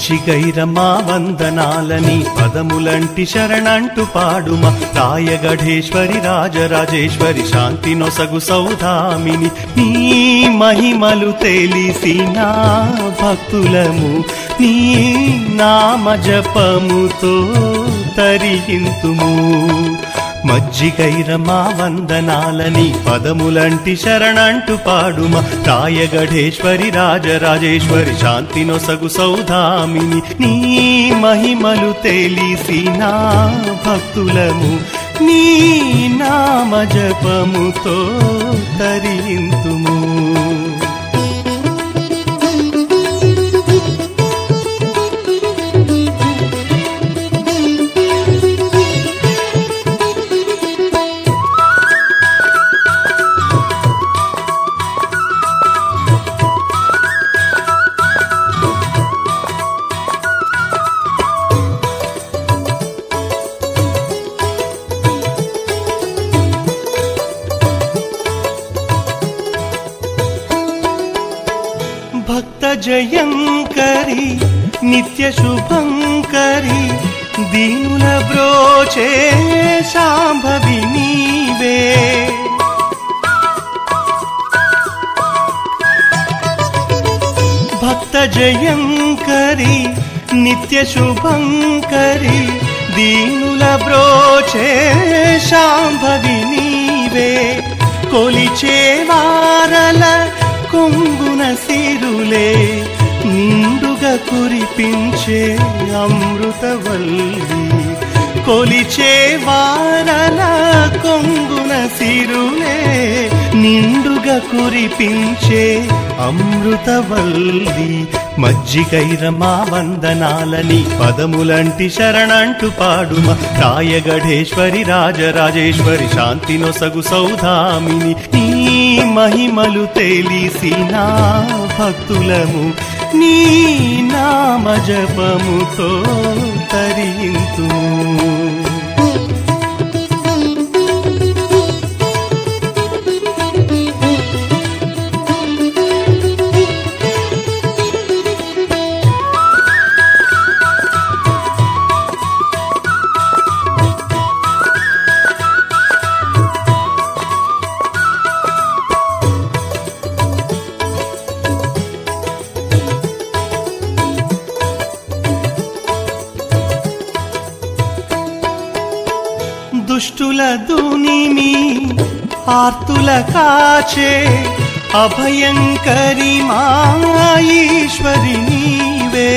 మజ్జిగైరమా వందనాలని పదములంటి శరణంటు పాడుమ రాయగఢేశ్వరి రాజరాజేశ్వరి శాంతి నొసగు సౌధామిని నీ మహిమలు తెలిసిన భక్తులము నీ నామ జపముతో తరిగింతుము మజ్జిగైరమా వందనాలని పదములంటి శరణంటు పాడుమ రాయగఢేశ్వరి రాజరాజేశ్వరి శాంతి నొసగు సౌధామిని నీ మహిమలు తెలిసిన భక్తులము నీ నామ జపముతో తరింతుము భక్త జయంకరి నిత్య శుభంకరి దీనుల బ్రోచే శాంభవి నీవే భక్త జయంకరి నిత్య శుభంకరి దీనుల బ్రోచే శాంభవి నీవే కొలిచే వారల కొంగున సిరులే నిండుగా కురిపించే అమృతవల్లి కొలిచే వారల కొంగున సిరులే నిండుగా కురిపించే అమృతవల్లి మజ్జిగైరమా వందనాలని పదములంటి శరణంటు పాడుమ రాయగఢేశ్వరి రాజరాజేశ్వరి శాంతి నొసగు సౌధామిని నీ మహిమలు తెలిసిన భక్తులము నీ నామ జపముతో తరింతుము దుష్టుల దునిమి ఆర్తుల కాచే అభయంకరి మాఈశ్వరి నీవే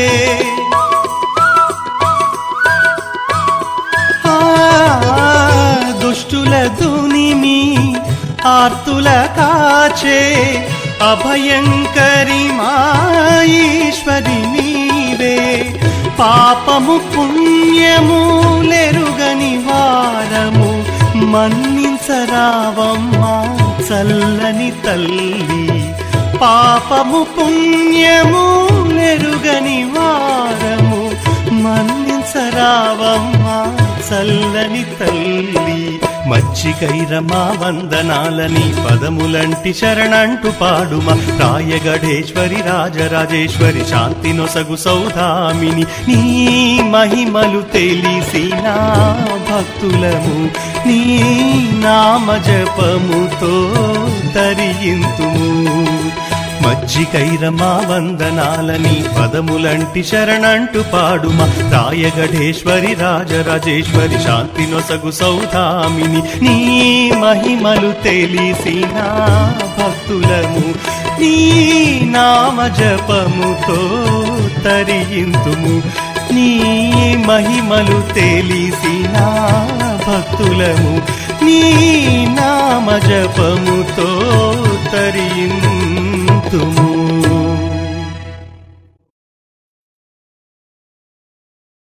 ఆ, దుష్టుల దునిమి ఆర్తుల కాచే అభయంకరి మాఈశ్వరి నీవే పాపము పుణ్యము లెరుగని వారము మన్నించరావమ్మా చల్లని తల్లి పాపము పుణ్యము లెరుగని వారము మన్నించరావమ్మా చల్లని తల్లి మచ్చికైరమా వందనాలని పదములంటి శరణంటు పాడుమ రాయగఢేశ్వరి రాజరాజేశ్వరి శాంతి నొసగు సౌధామిని నీ మహిమలు తెలిసిన భక్తులము నీ నామ జపముతో తరియింతుము మజ్జికైరమా వందనాలని పదములంటి శరణంటు పాడుమ రాయగఢేశ్వరి రాజరాజేశ్వరి శాంతి నొసగు సౌధామిని నీ మహిమలు తెలిసిన భక్తులము నీ నామ జపముతో తరియింతుము నీ మహిమలు తెలిసిన భక్తులము నీ నామ జపముతో తరియింతుము